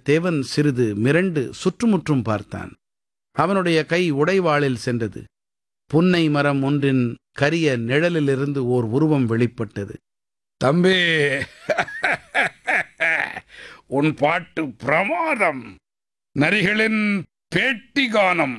வந்தியத்தேவன் சிறிது மிரண்டு சுற்றுமுற்றும் பார்த்தான் அவனுடைய கை உடைவாளில் சென்றது புன்னை மரம் ஒன்றின் கரிய நிழலிலிருந்து ஓர் உருவம் வெளிப்பட்டது தம்பி உன் பாட்டு பிரமாதம் நரிகளின் பேட்டி கானம்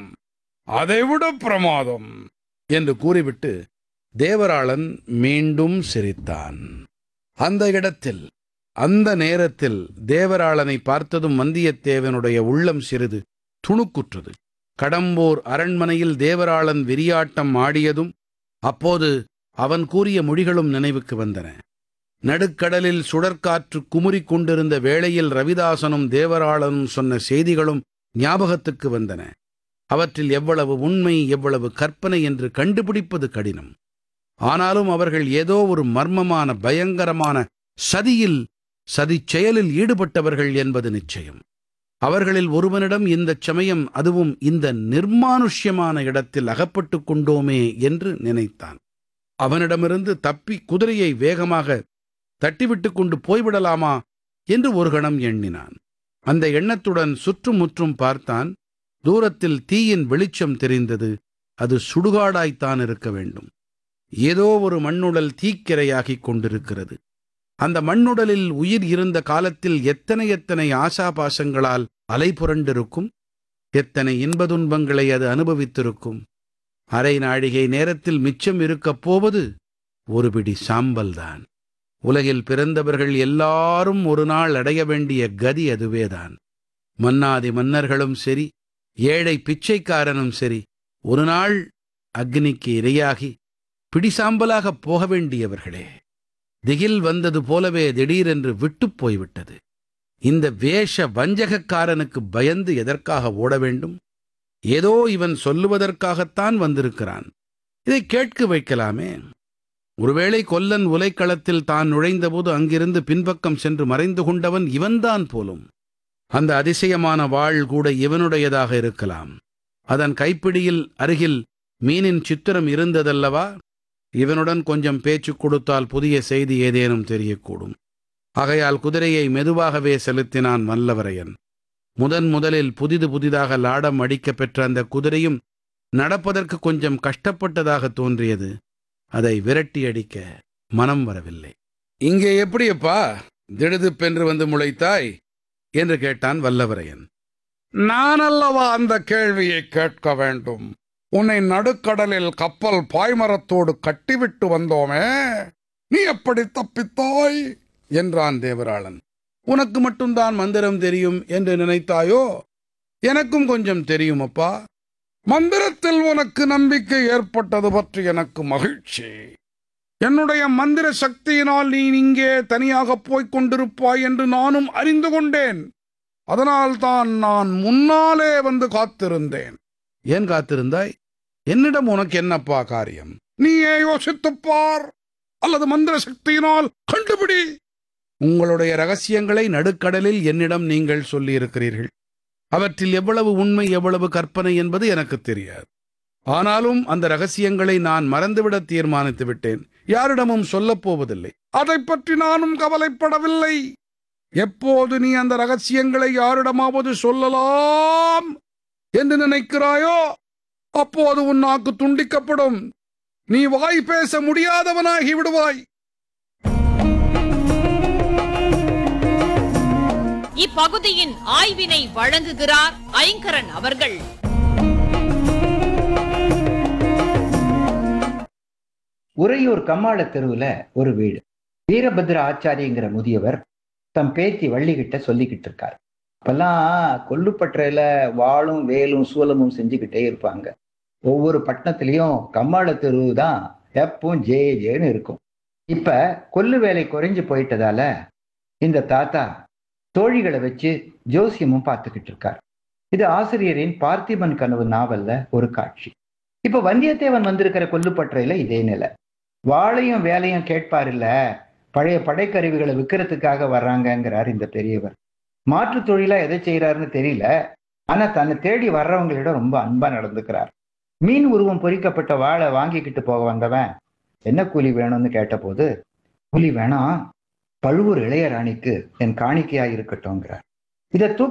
அதைவிட பிரமாதம் என்று கூறிவிட்டு தேவராளன் மீண்டும் சிரித்தான் அந்த இடத்தில் அந்த நேரத்தில் தேவராளனை பார்த்ததும் வந்தியத்தேவனுடைய உள்ளம் சிறிது துணுக்குற்றது கடம்பூர் அரண்மனையில் தேவராளன் விரியாட்டம் ஆடியதும் அப்போது அவன் கூறிய மொழிகளும் நினைவுக்கு வந்தன நடுக்கடலில் சுழற்காற்று குமுறிக் கொண்டிருந்த வேளையில் ரவிதாசனும் தேவராளனும் சொன்ன செய்திகளும் ஞாபகத்துக்கு வந்தன அவற்றில் எவ்வளவு உண்மை எவ்வளவு கற்பனை என்று கண்டுபிடிப்பது கடினம் ஆனாலும் அவர்கள் ஏதோ ஒரு மர்மமான பயங்கரமான சதியில் சதிச் செயலில் ஈடுபட்டவர்கள் என்பது நிச்சயம் அவர்களில் ஒருவனிடம் இந்தச் சமயம் அதுவும் இந்த நிர்மானுஷ்யமான இடத்தில் அகப்பட்டுக் கொண்டோமே என்று நினைத்தான் அவனிடமிருந்து தப்பி குதிரையை வேகமாக தட்டிவிட்டு கொண்டு போய்விடலாமா என்று ஒரு கணம் எண்ணினான் அந்த எண்ணத்துடன் சுற்றுமுற்றும் பார்த்தான் தூரத்தில் தீயின் வெளிச்சம் தெரிந்தது அது சுடுகாடாய்த்தான் இருக்க வேண்டும் ஏதோ ஒரு மண்ணுடல் தீக்கிரையாகிக் கொண்டிருக்கிறது அந்த மண்ணுடலில் உயிர் இருந்த காலத்தில் எத்தனை எத்தனை ஆசாபாசங்களால் அலைபுரண்டிருக்கும் எத்தனை இன்ப துன்பங்களை அது அனுபவித்திருக்கும் அரை நாழிகை நேரத்தில் மிச்சம் இருக்கப் போவது ஒரு பிடி சாம்பல்தான் உலகில் பிறந்தவர்கள் எல்லாரும் ஒரு நாள் அடைய வேண்டிய கதி அதுவேதான் மன்னாதி மன்னர்களும் சரி ஏழை பிச்சைக்காரனும் சரி ஒரு நாள் அக்னிக்கு இரையாகி பிடிசாம்பலாகப் போக வேண்டியவர்களே திகில் வந்தது போலவே திடீரென்று விட்டுப் போய்விட்டது இந்த வேஷ வஞ்சகக்காரனுக்கு பயந்து எதற்காக ஓட வேண்டும் ஏதோ இவன் சொல்லுவதற்காகத்தான் வந்திருக்கிறான் இதை கேட்க வைக்கலாமே ஒருவேளை கொல்லன் உலைக்களத்தில் தான் நுழைந்தபோது அங்கிருந்து பின்பக்கம் சென்று மறைந்து கொண்டவன் இவன்தான் போலும் அந்த அதிசயமான வாள் கூட இவனுடையதாக இருக்கலாம் அதன் கைப்பிடியில் அருகில் மீனின் சித்திரம் இருந்ததல்லவா இவனுடன் கொஞ்சம் பேச்சு கொடுத்தால் புதிய செய்தி ஏதேனும் தெரியக்கூடும் ஆகையால் குதிரையை மெதுவாகவே செலுத்தினான் வல்லவரையன் முதன் முதலில் புதிது புதிதாக லாடம் அடிக்கப் பெற்ற அந்த குதிரையும் நடப்பதற்கு கொஞ்சம் கஷ்டப்பட்டதாக தோன்றியது அதை விரட்டி அடிக்க மனம் வரவில்லை இங்கே எப்படியப்பா திடுதிப்பென்று வந்து முளைத்தாய் என்று கேட்டான் வல்லவரையன் நான் அல்லவா அந்த கேள்வியை கேட்க வேண்டும் உன்னை நடுக்கடலில் கப்பல் பாய்மரத்தோடு கட்டிவிட்டு வந்தோமே நீ எப்படி தப்பித்தாய் என்றான் தேவராளன் உனக்கு மட்டும்தான் மந்திரம் தெரியும் என்று நினைத்தாயோ எனக்கும் கொஞ்சம் தெரியும் அப்பா மந்திரத்தில் உனக்கு நம்பிக்கை ஏற்பட்டது பற்றி எனக்கு மகிழ்ச்சி என்னுடைய மந்திர சக்தியினால் நீ இங்கே தனியாக போய்க் கொண்டிருப்பாய் என்று நானும் அறிந்து கொண்டேன் அதனால்தான் நான் முன்னாலே வந்து காத்திருந்தேன் ஏன் காத்திருந்தாய் என்னிடம் உனக்கு என்னப்பா காரியம் நீயே யோசித்துப் பார் அல்லது மந்திர சக்தியினால் கண்டுபிடி உங்களுடைய ரகசியங்களை நடுக்கடலில் என்னிடம் நீங்கள் சொல்லியிருக்கிறீர்கள் அவற்றில் எவ்வளவு உண்மை எவ்வளவு கற்பனை என்பது எனக்கு தெரியாது ஆனாலும் அந்த ரகசியங்களை நான் மறந்துவிட தீர்மானித்து விட்டேன் யாரிடமும் சொல்லப் போவதில்லை அதை பற்றி நானும் கவலைப்படவில்லை எப்போது நீ அந்த ரகசியங்களை யாரிடமாவது சொல்லலாம் என்று நினைக்கிறாயோ அப்போது உன் நாக்கு துண்டிக்கப்படும் நீ வாய் பேச முடியாதவனாகி விடுவாய் இப்பகுதியின் ஆய்வினை வழங்குகிறார் ஐங்கரன் அவர்கள் உறையூர் கம்மாள தெருவுல ஒரு வீடு வீரபத்ர ஆச்சாரிங்கிற முதியவர் தம் பேத்தி வள்ளிகிட்ட சொல்லிக்கிட்டு இருக்கார் அப்பெல்லாம் கொல்லுப்பற்றையில வாளும் வேலும் சூலமும் செஞ்சுக்கிட்டே இருப்பாங்க ஒவ்வொரு பட்டணத்திலையும் கம்மாள தெருவு தான் எப்பவும் ஜே ஜேன்னு இருக்கும் இப்ப கொல்லு வேலை குறைஞ்சு போயிட்டதால இந்த தாத்தா தோழிகளை வச்சு ஜோசியமும் பார்த்துக்கிட்டு இருக்கார் இது ஆசிரியரின் பார்த்திபன் கனவு நாவல்ல ஒரு காட்சி இப்ப வந்தியத்தேவன் வந்திருக்கிற கொல்லுப்பற்றையில இதே நிலை வாளையும் வேலையும் கேட்பார் இல்ல பழைய படைக்கருவிகளை விற்கிறதுக்காக வர்றாங்கங்கிறார் இந்த பெரியவர் மாற்று தொழிலா எதை செய்யறாருன்னு தெரியல ஆனா தன்னை தேடி வர்றவங்களிடம் ரொம்ப அன்பா நடந்துக்கிறார் மீன் உருவம் பொறிக்கப்பட்ட வாழை வாங்கிக்கிட்டு போக வந்தவன் என்ன கூலி வேணும்னு கேட்டபோது கூலி வேணாம் பழுவூர் இளையராணிக்கு என் காணிக்கையா இருக்கட்டும்ங்கிறார் இதை தூக்கி